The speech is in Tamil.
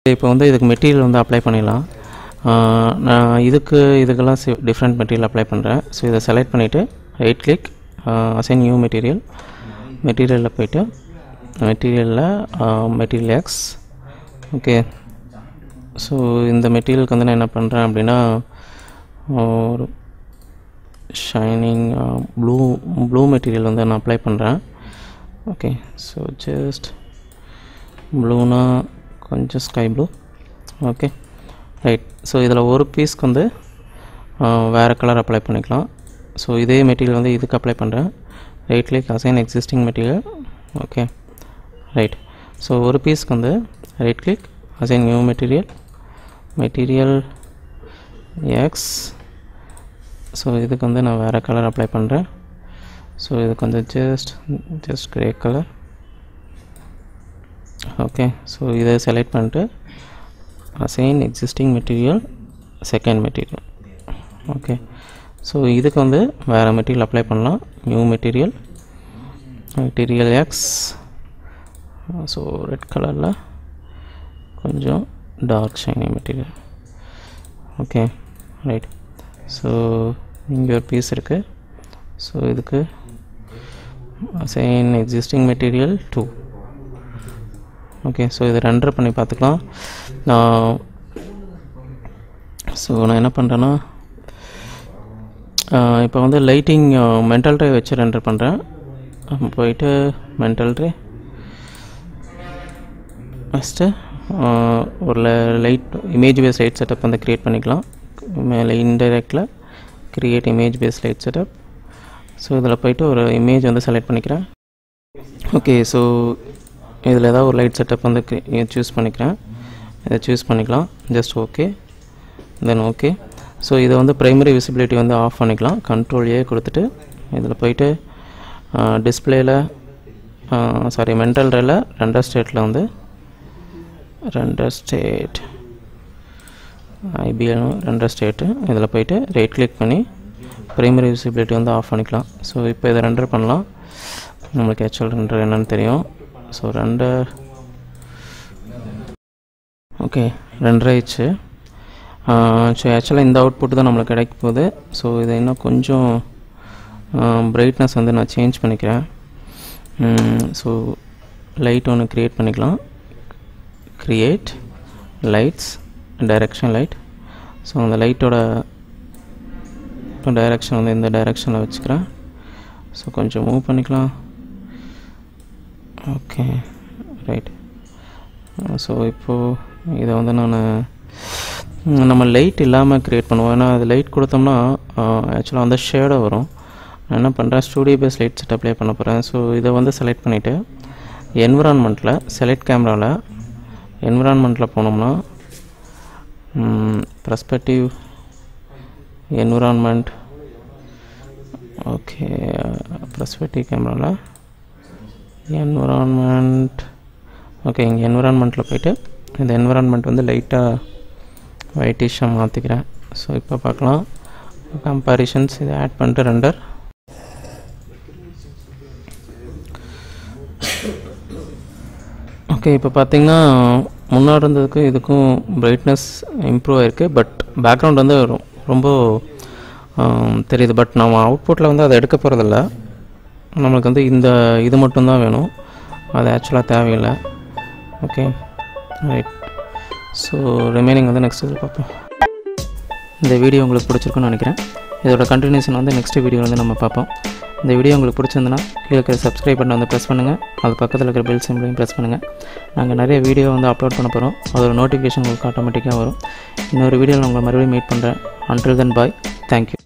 இப்போ வந்து இதுக்கு மெட்டீரியல் வந்து அப்ளை பண்ணிடலாம் ஆஹ் நான் இதுக்கு இதுக்கெல்லாம் டிஃப்ரெண்ட் மெட்டீரியல் அப்ளை பண்ணுறேன் ஸோ இதை செலக்ட் பண்ணிவிட்டு right click assign new material மெட்டீரியலில் போயிட்டு மெட்டீரியலில் மெட்டீரியல் எக்ஸ் ஓகே ஸோ இந்த மெட்டீரியலுக்கு வந்து நான் என்ன பண்ணுறேன் அப்படின்னா ஒரு ஷைனிங் ப்ளூ ப்ளூ மெட்டீரியல் வந்து நான் அப்ளை பண்ணுறேன் ஓகே ஸோ ஜஸ்ட் ப்ளூனா கொஞ்சம் sky blue okay right so இதில் ஒரு பீஸ்க்கு வந்து வேறு கலர் அப்ளை பண்ணிக்கலாம் ஸோ இதே மெட்டீரியல் வந்து இதுக்கு அப்ளை பண்ணுறேன் right click assign existing material okay right so ஒரு பீஸ்க்கு வந்து right click assign new material material X so இதுக்கு வந்து நான் வேறு கலர் அப்ளை பண்ணுறேன் ஸோ இதுக்கு வந்து just just grey colour okay so இதை செலக்ட் பண்ணிட்டு assign existing material second material okay so இதுக்கு வந்து வேறு மெட்டீரியல் அப்ளை பண்ணலாம் new material material X so red கலரில் கொஞ்சம் dark shiny material okay right so இங்கே ஒரு பீஸ் இருக்குது ஸோ இதுக்கு assign existing material two okay so இதை ரெண்டர் பண்ணி பார்த்துக்கலாம் நான் ஸோ நான் என்ன பண்ணுறேன்னா இப்போ வந்து லைட்டிங் மென்டல் ட்ரை வச்சு ரெண்டர் பண்ணுறேன் போயிட்டு மென்டல் ட்ரை ஃபஸ்ட்டு ஒரு light image base light setup வந்து க்ரியேட் பண்ணிக்கலாம் மேலே இன்டைரக்டில் create image base light setup so இதில் போயிட்டு ஒரு இமேஜ் வந்து செலக்ட் பண்ணிக்கிறேன் ஓகே ஸோ இதில் ஏதாவது ஒரு லைட் செட்டப் வந்து சூஸ் பண்ணிக்கிறேன் இதை சூஸ் பண்ணிக்கலாம் just okay then okay so இதை வந்து ப்ரைமரி விசிபிலிட்டி வந்து ஆஃப் பண்ணிக்கலாம் கண்ட்ரோல் ஏ கொடுத்துட்டு இதில் போயிட்டு டிஸ்பிளேயில் சாரி மென்டல் ரேல ரெண்டர் ஸ்டேட்டில் வந்து ரெண்டர் ஸ்டேட் ஐபிஎல் ரெண்டர் ஸ்டேட்டு இதில் போயிட்டு ரைட் கிளிக் பண்ணி ப்ரைமரி விசிபிலிட்டி வந்து ஆஃப் பண்ணிக்கலாம் ஸோ இப்போ இதை ரெண்டர் பண்ணலாம் நம்மளுக்கு ஆக்சுவல் ரெண்டர் என்னன்னு தெரியும் ஸோ ரெண்டர் ஓகே ரெண்டர் ஆயிடுச்சு ஸோ ஆக்சுவலாக இந்த அவுட்புட் தான் நம்மளுக்கு கிடைக்க போகுது ஸோ இதை இன்னும் கொஞ்சம் பிரைட்னஸ் வந்து நான் சேஞ்ச் பண்ணிக்கிறேன் ஸோ லைட் ஒன்று க்ரியேட் பண்ணிக்கலாம் create lights direction light so அந்த லைட்டோட டைரக்ஷன் வந்து இந்த டைரக்ஷனில் வச்சுக்கிறேன் ஸோ கொஞ்சம் மூவ் பண்ணிக்கலாம் ஓகே ரைட் ஸோ இப்போது இதை வந்து நான் நம்ம லைட் இல்லாமல் க்ரியேட் பண்ணுவோம் ஏன்னா அது லைட் கொடுத்தோம்னா ஆக்சுவலாக வந்து ஷேடோ வரும் நான் என்ன பண்ணுறேன் studio base light set apply பண்ண போகிறேன் ஸோ இதை வந்து செலக்ட் பண்ணிவிட்டு என்விரான்மெண்ட்டில் செலக்ட் கேமராவில் என்விரான்மெண்ட்டில் போனோம்னா ப்ரெஸ்பெக்டிவ் என்விரான்மெண்ட் ஓகே ப்ரெஸ்பெக்டிவ் கேமராவில் என்விரான்மெண்ட் ஓகே இங்கே என்விரான்மெண்ட்டில் போயிட்டு இந்த என்விரான்மெண்ட் வந்து லைட்டாக ஒயிட்டிஷாக மாற்றிக்கிறேன் ஸோ இப்போ பார்க்கலாம் கம்பாரிஷன்ஸ் இதை ஆட் பண்ணிட்டு ரெண்டர் ஓகே இப்போ பார்த்தீங்கன்னா முன்னாடி இருந்ததுக்கும் இதுக்கும் பிரைட்னஸ் இம்ப்ரூவ் ஆகிருக்கு பட் பேக்ரவுண்ட் வந்து ரொம்ப தெரியுது பட் நம்ம அவுட்புட்டில் வந்து அதை எடுக்க போகிறதில்ல நம்மளுக்கு வந்து இந்த இது மட்டும்தான் வேணும் அது ஆக்சுவலாக தேவையில்லை ஓகே ரைட் ஸோ ரிமைனிங் வந்து நெக்ஸ்ட் இதில் பார்ப்போம் இந்த வீடியோ உங்களுக்கு பிடிச்சிருக்குன்னு நினைக்கிறேன் இதோட கண்டினியூஷன் வந்து நெக்ஸ்ட் வீடியோ வந்து நம்ம பார்ப்போம் இந்த வீடியோ உங்களுக்கு பிடிச்சிருந்துன்னா கீழே இருக்கிற சப்ஸ்கிரைப் பட்டன் வந்து ப்ரெஸ் பண்ணுங்கள் அது பக்கத்தில் இருக்கிற பெல் சிம்பிளையும் ப்ரெஸ் பண்ணுங்கள் நாங்கள் நிறைய வீடியோ வந்து அப்லோட் பண்ண போகிறோம் அதோட நோட்டிஃபிகேஷன் உங்களுக்கு ஆட்டோமேட்டிக்காக வரும் இன்னொரு வீடியோவில் உங்களை மறுபடியும் மீட் பண்ணுறேன் அன்டில் தென் பாய் தேங்க்யூ